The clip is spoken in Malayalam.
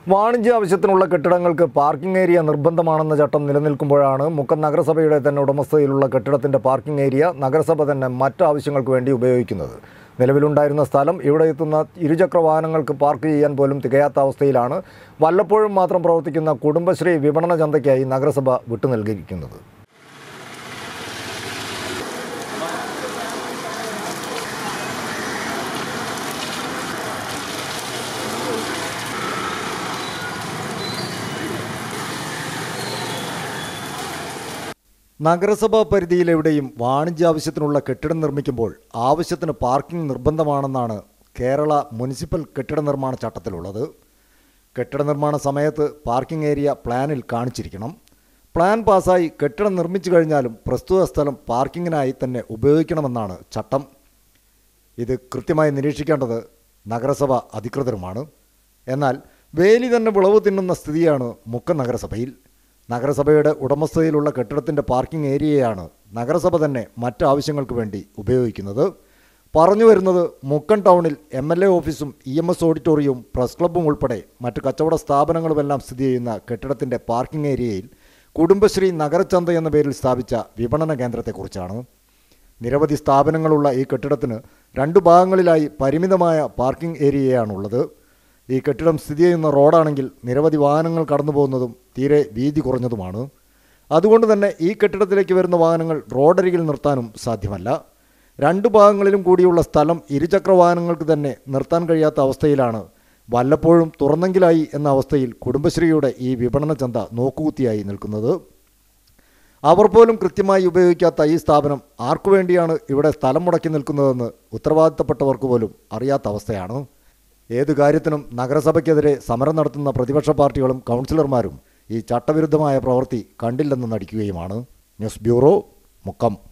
വാണിജ്യ ആവശ്യത്തിനുള്ള കെട്ടിടങ്ങൾക്ക് പാർക്കിംഗ് ഏരിയ നിർബന്ധമാണെന്ന ചട്ടം നിലനിൽക്കുമ്പോഴാണ് മുക്കം നഗരസഭയുടെ തന്നെ ഉടമസ്ഥതയിലുള്ള കെട്ടിടത്തിന്റെ പാർക്കിംഗ് ഏരിയ നഗരസഭ തന്നെ മറ്റ് ആവശ്യങ്ങൾക്ക് വേണ്ടി ഉപയോഗിക്കുന്നത് നിലവിലുണ്ടായിരുന്ന സ്ഥലം ഇവിടെ എത്തുന്ന ഇരുചക്ര വാഹനങ്ങൾക്ക് പാർക്ക് ചെയ്യാൻ പോലും തികയാത്ത അവസ്ഥയിലാണ് വല്ലപ്പോഴും മാത്രം പ്രവർത്തിക്കുന്ന കുടുംബശ്രീ വിപണന ചന്തയ്ക്കായി നഗരസഭ വിട്ടു നൽകിയിരിക്കുന്നത് നഗരസഭാ പരിധിയിലെവിടെയും വാണിജ്യ ആവശ്യത്തിനുള്ള കെട്ടിടം നിർമ്മിക്കുമ്പോൾ ആവശ്യത്തിന് പാർക്കിംഗ് നിർബന്ധമാണെന്നാണ് കേരള മുനിസിപ്പൽ കെട്ടിട നിർമ്മാണ ചട്ടത്തിലുള്ളത് കെട്ടിട നിർമ്മാണ സമയത്ത് പാർക്കിംഗ് ഏരിയ പ്ലാനിൽ കാണിച്ചിരിക്കണം പ്ലാൻ പാസ്സായി കെട്ടിടം നിർമ്മിച്ചു കഴിഞ്ഞാലും പ്രസ്തുത സ്ഥലം പാർക്കിങ്ങിനായി തന്നെ ഉപയോഗിക്കണമെന്നാണ് ചട്ടം ഇത് കൃത്യമായി നിരീക്ഷിക്കേണ്ടത് നഗരസഭ അധികൃതരുമാണ് എന്നാൽ വേലി തന്നെ വിളവ് തിന്നുന്ന സ്ഥിതിയാണ് മുക്കം നഗരസഭയിൽ നഗരസഭയുടെ ഉടമസ്ഥതയിലുള്ള കെട്ടിടത്തിൻ്റെ പാർക്കിംഗ് ഏരിയയാണ് നഗരസഭ തന്നെ മറ്റ് ആവശ്യങ്ങൾക്ക് വേണ്ടി ഉപയോഗിക്കുന്നത് പറഞ്ഞു വരുന്നത് മുക്കം ടൗണിൽ എം എൽ എ ഓഫീസും ഇ എം എസ് ഓഡിറ്റോറിയവും പ്രസ് ക്ലബ്ബും ഉൾപ്പെടെ മറ്റ് കച്ചവട സ്ഥാപനങ്ങളുമെല്ലാം സ്ഥിതി ചെയ്യുന്ന കെട്ടിടത്തിൻ്റെ പാർക്കിംഗ് ഏരിയയിൽ കുടുംബശ്രീ നഗരചന്ത എന്ന പേരിൽ സ്ഥാപിച്ച വിപണന കേന്ദ്രത്തെക്കുറിച്ചാണ് നിരവധി സ്ഥാപനങ്ങളുള്ള ഈ കെട്ടിടത്തിന് രണ്ട് ഭാഗങ്ങളിലായി പരിമിതമായ പാർക്കിംഗ് ഏരിയയാണുള്ളത് ഈ കെട്ടിടം സ്ഥിതി ചെയ്യുന്ന റോഡാണെങ്കിൽ നിരവധി വാഹനങ്ങൾ കടന്നു പോകുന്നതും തീരെ വീതി കുറഞ്ഞതുമാണ് അതുകൊണ്ട് തന്നെ ഈ കെട്ടിടത്തിലേക്ക് വരുന്ന വാഹനങ്ങൾ റോഡരികിൽ നിർത്താനും സാധ്യമല്ല രണ്ട് ഭാഗങ്ങളിലും കൂടിയുള്ള സ്ഥലം ഇരുചക്ര വാഹനങ്ങൾക്ക് തന്നെ നിർത്താൻ കഴിയാത്ത അവസ്ഥയിലാണ് വല്ലപ്പോഴും തുറന്നെങ്കിലായി എന്ന അവസ്ഥയിൽ കുടുംബശ്രീയുടെ ഈ വിപണന ചന്ത നോക്കുകുത്തിയായി നിൽക്കുന്നത് അവർ പോലും കൃത്യമായി ഉപയോഗിക്കാത്ത ഈ സ്ഥാപനം ആർക്കു വേണ്ടിയാണ് ഇവിടെ സ്ഥലം മുടക്കി നിൽക്കുന്നതെന്ന് ഉത്തരവാദിത്തപ്പെട്ടവർക്ക് പോലും അറിയാത്ത അവസ്ഥയാണ് ഏതു കാര്യത്തിനും നഗരസഭയ്ക്കെതിരെ സമരം നടത്തുന്ന പ്രതിപക്ഷ പാർട്ടികളും കൗൺസിലർമാരും ഈ ചട്ടവിരുദ്ധമായ പ്രവൃത്തി കണ്ടില്ലെന്ന് നടിക്കുകയുമാണ് ന്യൂസ് ബ്യൂറോ മുക്കം